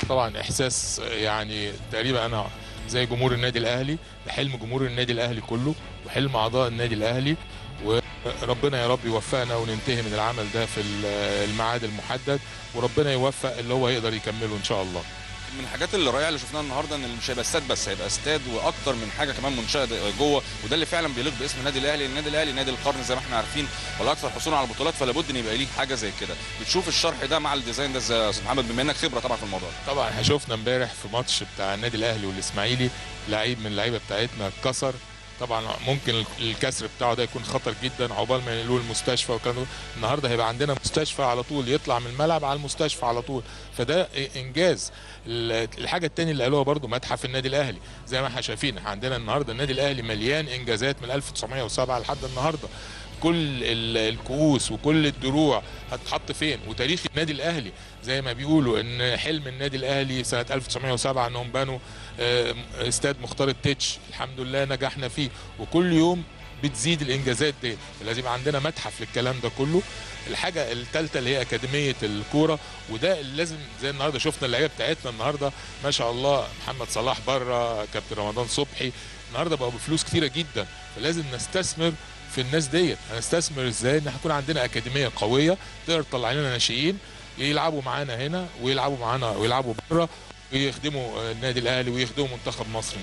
طبعا احساس يعني تقريبا انا زي جمهور النادي الاهلي ده حلم جمهور النادي الاهلي كله وحلم اعضاء النادي الاهلي وربنا يا رب يوفقنا وننتهي من العمل ده في الميعاد المحدد وربنا يوفق اللي هو يقدر يكمله ان شاء الله من الحاجات اللي رائعه اللي شفناها النهارده ان مش هيبقى استاد بس هيبقى استاد واكتر من حاجه كمان منشاه جوه وده اللي فعلا بيليق باسم النادي الاهلي النادي الاهلي نادي القرن زي ما احنا عارفين والاكثر حصولا على البطولات فلا بد ان يبقى ليه حاجه زي كده بتشوف الشرح ده مع الديزاين ده ازاي يا استاذ محمد بما انك خبره طبعا في الموضوع ده طبعا احنا شفنا امبارح في ماتش بتاع النادي الاهلي والاسماعيلي لعيب من اللعيبه بتاعتنا اتكسر طبعا ممكن الكسر بتاعه ده يكون خطر جدا عقبال ما ينقلوه المستشفى والكلام ده النهارده هيبقى عندنا مستشفى على طول يطلع من الملعب على المستشفى على طول فده انجاز الحاجه الثانيه اللي قالوها برده متحف النادي الاهلي زي ما احنا شايفين عندنا النهارده النادي الاهلي مليان انجازات من 1907 لحد النهارده كل الكؤوس وكل الدروع هتتحط فين وتاريخ النادي الاهلي زي ما بيقولوا ان حلم النادي الاهلي سنه 1907 انهم بنوا استاد مختار التتش الحمد لله نجحنا فيه وكل يوم بتزيد الانجازات دي لازم يبقى عندنا متحف للكلام ده كله الحاجه الثالثه اللي هي اكاديميه الكوره وده اللي لازم زي النهارده شفنا اللعيبه بتاعتنا النهارده ما شاء الله محمد صلاح بره كابتن رمضان صبحي النهارده بقوا بفلوس كتيره جدا فلازم نستثمر في الناس ديت هنستثمر ازاي ان هيكون عندنا اكاديميه قويه تقدر تطلع لنا ناشئين يلعبوا معانا هنا ويلعبوا معانا ويلعبوا بره ويخدموا النادي الاهلي ويخدموا منتخب مصر